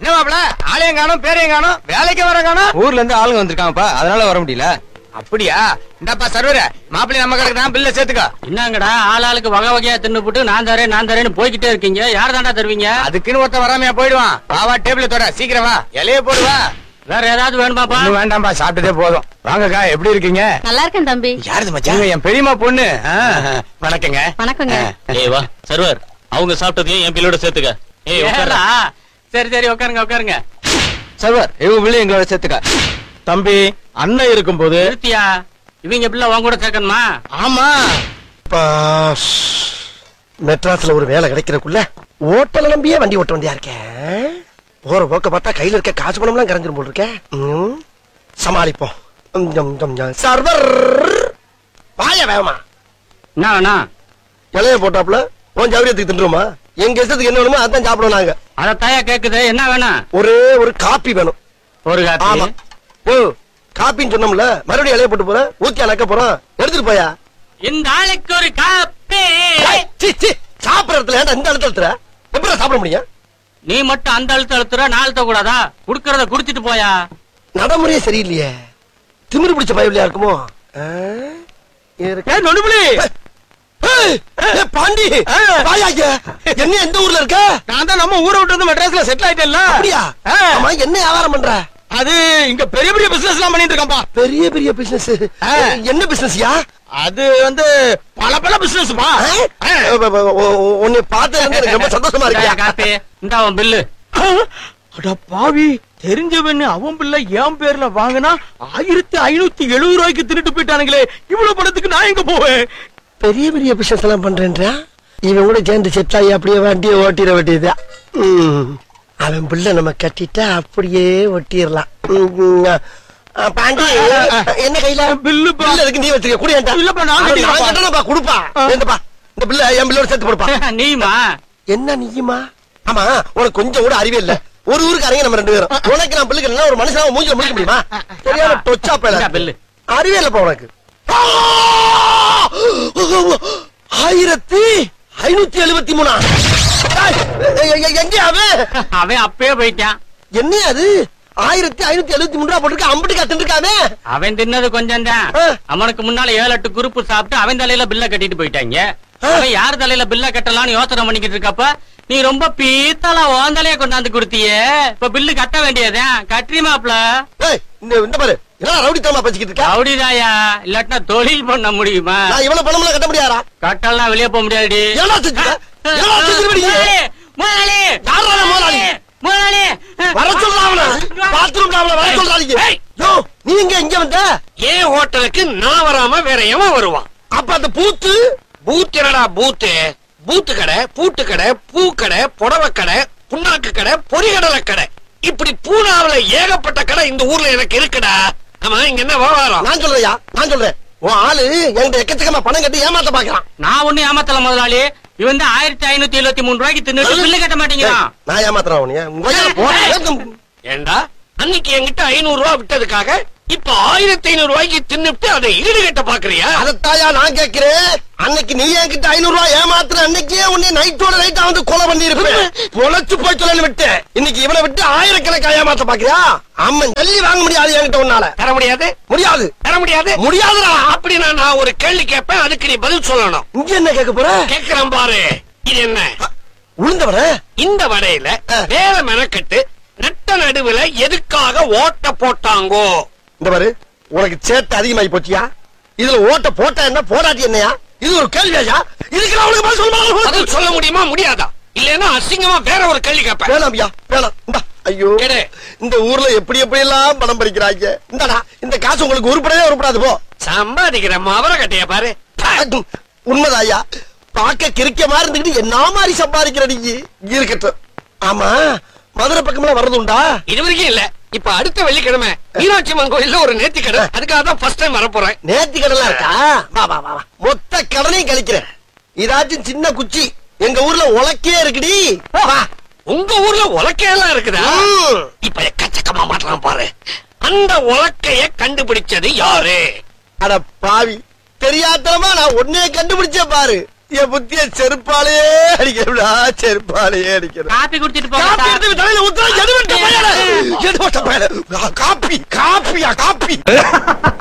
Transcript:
என்ன மாப்பிள ஆளையும் காணும் பேரையும் காணும் வேலைக்கு வர காணும் ஊர்ல இருந்து ஆளுங்க வந்திருக்காங்கப்பா அதனால வர முடியல அப்படியா இந்தாப்பா சர்வர மாப்பிள்ளை நம்ம கடைக்கு தான் பில்ல சேர்த்துக்கோ என்னங்கடா ஆள் ஆளுக்கு வகை வகையா தின்னு போட்டு நான் தரேன் நான் தரேன்னு போய்கிட்டே இருக்கீங்க யார் தாண்டா தருவீங்க அதுக்குன்னு ஒருத்த வராமையா போயிடுவான் வா வா டேபிள் தொட சீக்கிரம் வா இலைய போடுவா வேற ஏதாவது வேணுமாப்பா ஒண்ணும் வேண்டாம்பா சாப்பிட்டதே போதும் வாங்கக்கா எப்படி இருக்கீங்க நல்லா இருக்கேன் தம்பி யாருது மச்சான் என் பெரியம்மா பொண்ணு ஆ, வணக்கங்க வணக்கங்க ஏய் வா சர்வர் அவங்க சாப்பிட்டதையும் என் பிள்ளோட சேர்த்துக்க ஏய் உட்கார்றா. ஏடா? சரி சரி உட்காருங்க உட்காருங்க சர்வர் இவங்க பிள்ளை எங்களோட சேர்த்துக்க தம்பி அண்ணன் இருக்கும்போது நிறுத்தியா இவங்க பிள்ளை உன் கூட சேர்க்கணுமா ஆமா மெட்ராஸ்ல ஒரு வேலை கிடைக்கிறதுக்குள்ள ஓட்டல நம்பியே வண்டி ஓட்ட வண்டியா இருக்கேன் போற போக்க பார்த்தா கையில இருக்க காசு பணம்லாம் கரைஞ்சிரும் போல் இருக்கேன் ம், சமாளிப்போம் ம், ஜம், ஜம், ஜம். சர்வர் வாய வேகமா என்ன வேணா இலைய போட்டாப்புல உன் ஜவுரியத்துக்கு தின்றுமா எங்க இஷ்டத்துக்கு என்ன வேணுமோ அதான் சாப்பிடுவோம் நாங்க அத தாயா கேக்குது என்ன வேணும் ஒரே ஒரு காப்பி வேணும் ஒரு ஆமா காப்பி ஓ காப்பின்னு சொன்னோம்ல மறுபடியும் இலைய போட்டு போறேன் ஊத்தியா நக்க போறோம் எடுத்துட்டு போயா இந்த ஆளுக்கு ஒரு காப்பி ஏய், சீ, சீ, சாப்பிடுற இடத்துல ஏன்டா இந்த இடத்துல எடுத்துற? எப்படி சாப்பிட முடியும் நீ மட்டும் அந்த அழுத்த அழுத்துற நான் அழுத்த கூடாதா குடுக்கறத குடிச்சிட்டு போயா நடைமுறையே சரியில்லையே திமிரு பிடிச்ச பயவில்லையா இருக்குமோ ஆ? இருக்கு. ஏய் நொடுபுலி ஏய், ஏய், பாண்டி வாயா இங்க. என்ன எந்த ஊர்ல இருக்க நான் தான் நம்ம ஊரை விட்டு வந்து மெட்ராஸ்ல செட்டில் ஆயிட்டேன்ல அப்படியா ஆ. ஆமா என்ன வியாபாரம் பண்ற அது இங்க பெரிய பெரிய பிசினஸ் எல்லாம் பண்ணிட்டு இருக்கான்ப்பா பெரிய பெரிய பிசினஸ் ஆ. என்ன பிசினஸ்யா அது வந்து பல பல பிசினஸ்ப்பா உன்னை பார்த்ததுல இருந்து எனக்கு ரொம்ப சந்தோஷமா இந்தாயா இருக்கியா காப்பி இந்த அவன் பில்லு அட பாவி தெரிஞ்சவன் அவன் பிள்ளை என் பேர்ல வாங்கினா ஆயிரத்தி ஐநூத்தி எழுபது ரூபாய்க்கு திருட்டு போயிட்டானுங்களே இவ்வளவு பணத்துக்கு நான் எங்க போவேன் பெரிய பெரிய பிசினஸ் எல்லாம் பண்றேன்றா இவன் கூட சேர்ந்து செட்டாயி அப்படியே வண்டியை ஓட்டிட வேண்டியதா அவன் பிள்ளை நம்ம கட்டிட்டா அப்படியே ஒட்டிடலாம் பாண்டி என்ன கையில பில்லு பா. பில்லு இருக்கு நீ வச்சுக்க குடியாண்டா இல்லப்பா, நான் நான் கட்டிக்கிறேன்ப்பா. கட்டணும்ப்பா கொடுப்பா இந்தப்பா இந்த பிள்ளை என் பிள்ளோட சேர்த்து கொடுப்பா நீமா என்ன நீயுமா ஆமா உனக்கு கொஞ்சம் கூட அறிவே இல்ல ஒரு ஊருக்கு அரங்க நம்ம ரெண்டு பேரும் உனக்கு நான் பிள்ளைக்கு என்ன ஒரு மனுஷன் மூஞ்சில முடிக்க முடியுமா தெரியாம தொச்சா இந்தா பேல பில்லு அறிவே இல்லப்பா உனக்கு ஆயிரத்தி ஐநூத்தி எழுபத்தி மூணா எங்க அவன் அவன் அப்பயே போயிட்டான் என்ன அது ஆயிரத்தி ஐநூத்தி எழுபத்தி மூணு ரூபா போட்டுருக்க அம்பட்டு கத்துருக்காமே அவன் தின்னது கொஞ்சம் தான் ஆ. அவனுக்கு முன்னால ஏழு எட்டு குரூப் சாப்பிட்டு அவன் தலையில பில்ல கட்டிட்டு போயிட்டாங்க அவன் யார் தலையில பில்ல கட்டலாம்னு யோசனை பண்ணிக்கிட்டு இருக்கப்ப நீ ரொம்ப பீத்தலா உன் தலைய கொண்டாந்து கொடுத்தியே இப்ப பில்லு கட்ட வேண்டியதுதான் கட்டுறியுமாப்ல ஏய், இந்த இந்த பாரு என்ன ரவுடித்தனமா பேசிக்கிட்டு இருக்க அப்படிதாயா இல்லாட்டினா தொழில் பண்ண முடியுமா நான் இவ்வளவு பணமெல்லாம் கட்ட முடியாதா கட்டலாம் வெளியே போக முடியாதுடி என்னடா செஞ்சுட்ட? என்னடா செஞ்சுட்ட நீ? முதலாளி யார்றா அந்த முதலாளி? முதலாளி வர சொல்றா அவன பாத்ரூம் அவன வர சொல்றாதீங்க யோ நீ எங்க இங்க வந்த ஏன் ஹோட்டலுக்கு நான் வராம வேற எவன் வருவான் அப்ப அந்த பூத்து பூத் என்னடா பூத்து பூத்து கடை பூட்டு கடை பூ கடை புடவை கடை புண்ணாக்கு கடை பொரிகடலை கடை இப்படி பூனாவுல ஏகப்பட்ட கடை இந்த ஊர்ல எனக்கு இருக்குடா ஆமா இங்க என்ன விவகாரம் நான் சொல்றேயா நான் சொல்றேன் உன் ஆளு என்கிட்ட எக்கச்சக்கமா பணம் கட்டி ஏமாத்த பாக்குறான் நான் ஒண்ணு ஏமாத்தல முதலாளி இவன் தான் ஆயிரத்தி ஐநூத்தி எழுபத்தி மூணு ரூபாய்க்கு தின்னுட்டு பில்லு கட்ட மாட்டேங்கிறான் நான் ஏமாத்துறேன் உன்னைய. உன் கையில போன ஏண்டா அன்னைக்கு என்கிட்ட ஐநூறு ரூபாய் விட்டதுக்காக இப்ப ஆயிரத்தி ஐநூறு ரூபாய்க்கு தின்னுட்டு அதை ஈடுகட்ட பாக்குறியா அதத்தாயா நான் கேட்கிறேன் அன்னைக்கு நீ என்கிட்ட ஐநூறு ரூபாய் ஏமாத்துற அன்னைக்கே உன்னை நைட்டோட நைட்டா வந்து கொலை பண்ணி இருப்பேன் பொழைச்சு போய் சொல்லு விட்டு இன்னைக்கு இவனை விட்டு ஆயிரக்கணக்கா ஏமாத்த பாக்குறியா அம்மன் தள்ளி வாங்க முடியாது என்கிட்ட உன்னால தர முடியாது முடியாது தர முடியாது முடியாதுடா அப்படின்னா நான் ஒரு கேள்வி கேட்பேன் அதுக்கு நீ பதில் சொல்லணும் இங்க என்ன கேட்க போற கேக்குறேன் பாரு இது என்ன உளுந்தவர இந்த வடையில ஆ. வேற மெனக்கட்டு நட்ட நடுவுல எதுக்காக ஓட்ட போட்டாங்கோ இந்த பாரு உனக்கு சேட்டை அதிகமாயி போச்சியா இதுல ஓட்ட போட்டா என்ன போடாட்டி என்னையா இது ஒரு கேள்வியா இதுக்கு நான் உனக்கு பதில் சொல்ல பதில் சொல்ல முடியுமா முடியாதா இல்லைன்னா அசிங்கமா வேற ஒரு கேள்வி கேட்பேன் வேணாம் ஐயா வேணாம் இந்தா ஐயோ எடு. இந்த ஊர்ல எப்படி எப்படி எல்லாம் பணம் பறிக்கிறாங்க இந்தடா இந்த காசு உங்களுக்கு உருப்படவே உருப்படாது போ சம்பாதிக்கிற மவர கட்டைய பாரு அடும். உண்மைதான் ஐயா பார்க்க கிறுக்க மாதிரி இருந்துக்கிட்டு என்ன மாதிரி சம்பாதிக்கிற நீங்க இருக்கட்டும் ஆமா மதுரை பக்கம்லாம் வர்றது உண்டா இது வரைக்கும் இல்ல இப்ப அடுத்த வெள்ளிக்கிழமை மீனாட்சி அம்மன் கோயில்ல ஒரு நேர்த்தி கடை அதுக்காக தான் ஃபர்ஸ்ட் டைம் வர போறேன் நேர்த்தி கடலாம் இருக்கா வா வா வா வா. மொத்த கடனையும் கழிக்கிறேன் இதாச்சும் சின்ன குச்சி எங்க ஊர்ல உலக்கே இருக்குடி வா உங்க ஊர்ல உலக்கையெல்லாம் இருக்குதா ம். இப்ப எக்கச்சக்கமா மாட்டலாம் பாரு அந்த உலக்கைய கண்டுபிடிச்சது யாரு அட பாவி தெரியாதனமா நான் உன்னைய கண்டுபிடிச்சேன் பாரு என் புத்திய செருப்பாலேயே அடிக்கிறா செருப்பாலேயே அடிக்கிறா காப்பி குடிச்சிட்டு போங்க காப்பி சார். எடுத்து தலையில ஊத்துறா எது வந்த பயல எது வந்த பயல காப்பி காப்பியா காப்பி